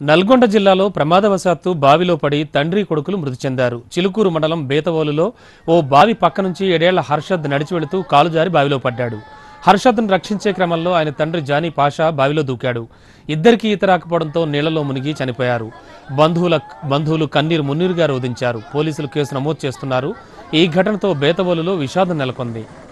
నల్గొండ జిల్లాలో ప్రమాదవశాత్తు బావిలో పడి తండ్రి కొడుకులు మృతి చెందారు చిలుకూరు మండలం బేతవోలులో ఓ బావి పక్క నుంచి ఏడేళ్ల హర్షద్ నడిచి వెళుతూ కాలు జారి బావిలో పడ్డాడు హర్షద్ను రక్షించే క్రమంలో ఆయన తండ్రి జానీ పాషా బావిలో దూకాడు ఇద్దరికీ ఈత రాకపోవడంతో నీళ్లలో మునిగి చనిపోయారు బంధువుల బంధువులు కన్నీరు మున్నీరుగా రోధించారు పోలీసులు కేసు నమోదు చేస్తున్నారు ఈ ఘటనతో బేతవోలులో విషాదం నెలకొంది